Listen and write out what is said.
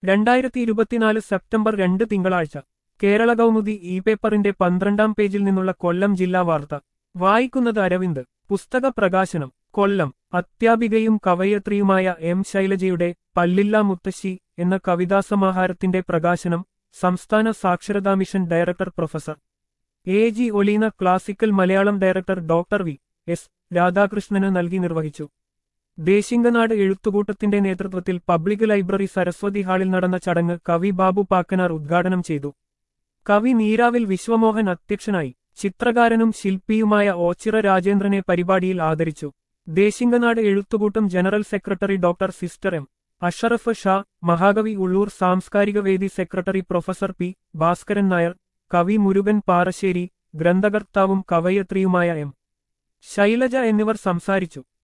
രണ്ടായിരത്തി ഇരുപത്തിനാല് സെപ്റ്റംബർ രണ്ട് തിങ്കളാഴ്ച കേരള കൗമുദി ഇ പേപ്പറിന്റെ പന്ത്രണ്ടാം പേജിൽ നിന്നുള്ള കൊല്ലം ജില്ലാ വാർത്ത വായിക്കുന്നത് അരവിന്ദ് പുസ്തക പ്രകാശനം കൊല്ലം അത്യാപികയും കവയത്രിയുമായ എം ശൈലജയുടെ പല്ലില്ല മുത്തശ്ശി എന്ന കവിതാസമാഹാരത്തിന്റെ പ്രകാശനം സംസ്ഥാന സാക്ഷരതാ mission director professor A G Oleena classical Malayalam director doctor V S രാധാകൃഷ്ണന് നൽകി നിർവഹിച്ചു ദേശിംഗനാട് എഴുത്തുകൂട്ടത്തിന്റെ നേതൃത്വത്തിൽ പബ്ലിക് ലൈബ്രറി സരസ്വതി ഹാളിൽ നടന്ന ചടങ്ങ് കവി ബാബു പാക്കനാർ ഉദ്ഘാടനം ചെയ്തു കവി നീരാവിൽ വിശ്വമോഹൻ അധ്യക്ഷനായി ചിത്രകാരനും ശില്പിയുമായ ഓച്ചിറ രാജേന്ദ്രനെ പരിപാടിയിൽ ആദരിച്ചു ദേശിംഗനാട് എഴുത്തുകൂട്ടം general secretary doctor sister M Ashraf Shah മഹാകവി ഉള്ളൂർ സാംസ്കാരിക വേദി secretary professor P Bhaskaran Nair കവി മുരുകൻ പാറശ്ശേരി ഗ്രന്ഥകർത്താവും കവയത്രിയുമായ എം ശൈലജ എന്നിവർ സംസാരിച്ചു